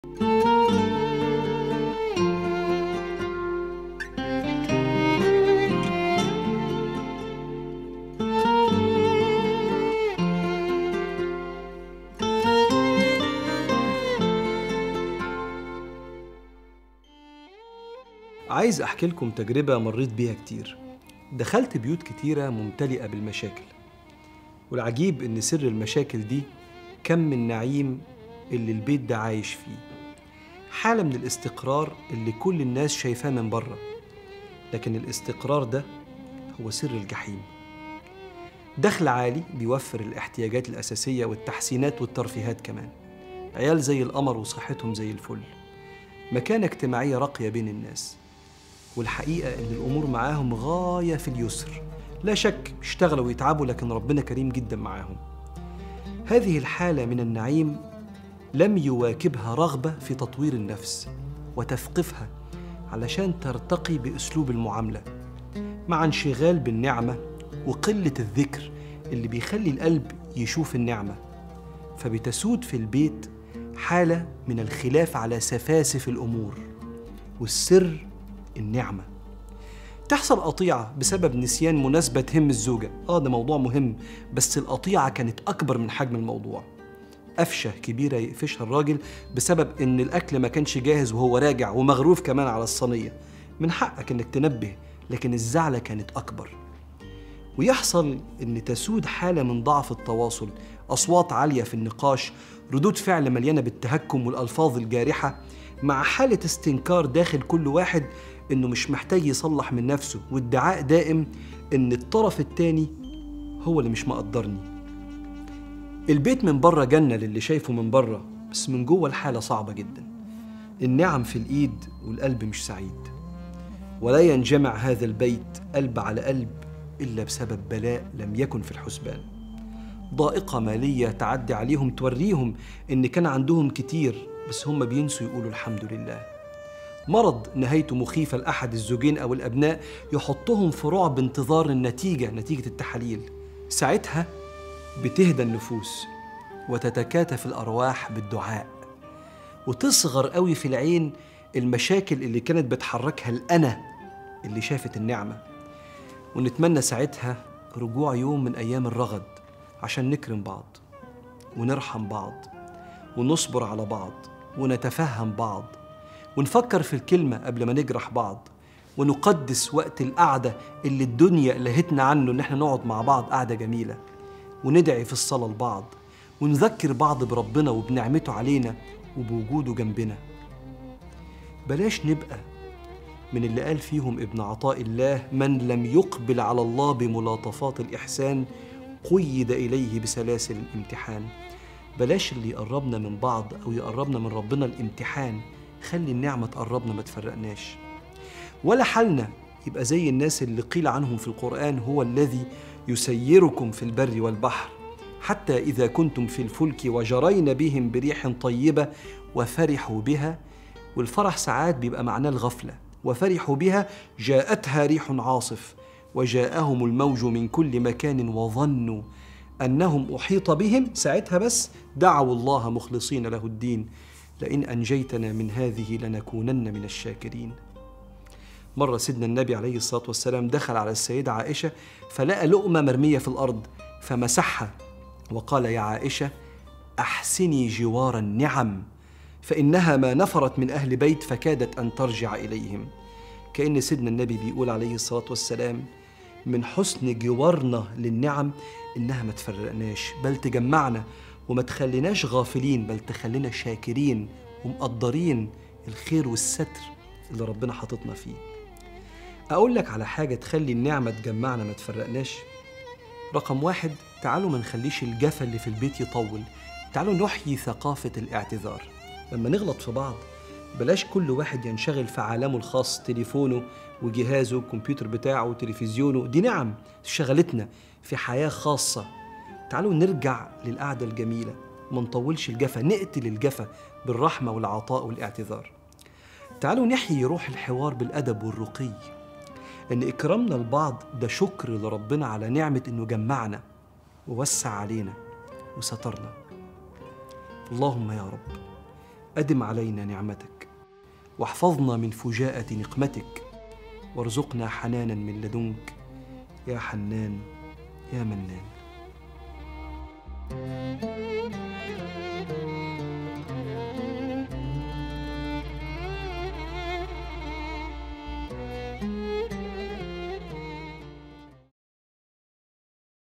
عايز أحكي لكم تجربة مريت بيها كتير دخلت بيوت كتيرة ممتلئة بالمشاكل والعجيب إن سر المشاكل دي كم النعيم اللي البيت ده عايش فيه حالة من الاستقرار اللي كل الناس شايفاه من بره لكن الاستقرار ده هو سر الجحيم دخل عالي بيوفر الاحتياجات الأساسية والتحسينات والترفيهات كمان عيال زي القمر وصحتهم زي الفل مكانة اجتماعية راقية بين الناس والحقيقة إن الأمور معاهم غاية في اليسر لا شك اشتغلوا ويتعبوا لكن ربنا كريم جدا معاهم هذه الحالة من النعيم لم يواكبها رغبة في تطوير النفس وتثقيفها علشان ترتقي بأسلوب المعاملة مع انشغال بالنعمة وقلة الذكر اللي بيخلي القلب يشوف النعمة فبتسود في البيت حالة من الخلاف على سفاسف الأمور والسر النعمة تحصل قطيعة بسبب نسيان مناسبة تهم الزوجة آه ده موضوع مهم بس القطيعة كانت أكبر من حجم الموضوع قفشة كبيرة يقفشها الراجل بسبب إن الأكل ما كانش جاهز وهو راجع ومغروف كمان على الصينية من حقك إنك تنبه لكن الزعلة كانت أكبر ويحصل إن تسود حالة من ضعف التواصل أصوات عالية في النقاش ردود فعل مليانة بالتهكم والألفاظ الجارحة مع حالة استنكار داخل كل واحد إنه مش محتاج يصلح من نفسه وادعاء دائم إن الطرف التاني هو اللي مش مقدرني البيت من بره جنة للي شايفه من بره بس من جوه الحالة صعبة جدا النعم في الإيد والقلب مش سعيد ولا ينجمع هذا البيت قلب على قلب إلا بسبب بلاء لم يكن في الحسبان ضائقة مالية تعدي عليهم توريهم إن كان عندهم كتير بس هم بينسوا يقولوا الحمد لله مرض نهايته مخيفة لأحد الزوجين أو الأبناء يحطهم في رعب انتظار النتيجة نتيجة التحاليل ساعتها بتهدى النفوس وتتكاتف الأرواح بالدعاء وتصغر قوي في العين المشاكل اللي كانت بتحركها الأنا اللي شافت النعمة ونتمنى ساعتها رجوع يوم من أيام الرغد عشان نكرم بعض ونرحم بعض ونصبر على بعض ونتفهم بعض ونفكر في الكلمة قبل ما نجرح بعض ونقدس وقت القعدة اللي الدنيا لهتنا عنه إن احنا نقعد مع بعض قعدة جميلة وندعي في الصلاة لبعض ونذكر بعض بربنا وبنعمته علينا وبوجوده جنبنا بلاش نبقى من اللي قال فيهم ابن عطاء الله من لم يقبل على الله بملاطفات الإحسان قيد إليه بسلاسل الامتحان بلاش اللي يقربنا من بعض أو يقربنا من ربنا الامتحان خلي النعمة تقربنا ما تفرقناش ولا حالنا يبقى زي الناس اللي قيل عنهم في القرآن هو الذي يسيركم في البر والبحر حتى إذا كنتم في الفلك وجرين بهم بريح طيبة وفرحوا بها والفرح ساعات بيبقى معناه الغفلة وفرحوا بها جاءتها ريح عاصف وجاءهم الموج من كل مكان وظنوا انهم احيط بهم ساعتها بس دعوا الله مخلصين له الدين لئن انجيتنا من هذه لنكونن من الشاكرين مره سيدنا النبي عليه الصلاه والسلام دخل على السيده عائشه فلقى لقمه مرميه في الارض فمسحها وقال يا عائشه احسني جوار النعم فانها ما نفرت من اهل بيت فكادت ان ترجع اليهم كان سيدنا النبي بيقول عليه الصلاه والسلام من حسن جوارنا للنعم انها ما تفرقناش بل تجمعنا وما تخليناش غافلين بل تخلينا شاكرين ومقدرين الخير والستر اللي ربنا حاططنا فيه اقول لك على حاجه تخلي النعمه تجمعنا ما تفرقناش رقم واحد تعالوا ما نخليش الجفا اللي في البيت يطول تعالوا نحيي ثقافه الاعتذار لما نغلط في بعض بلاش كل واحد ينشغل في عالمه الخاص تليفونه وجهازه الكمبيوتر بتاعه وتلفزيونه دي نعم شغلتنا في حياة خاصة تعالوا نرجع للقعدة الجميلة ما نطولش الجفا نقتل الجفا بالرحمة والعطاء والاعتذار تعالوا نحيي روح الحوار بالأدب والرقي إن إكرامنا لبعض ده شكر لربنا على نعمة إنه جمعنا ووسع علينا وسترنا اللهم يا رب أدم علينا نعمتك واحفظنا من فجاءة نقمتك وارزقنا حنانا من لدنك يا حنان يا منان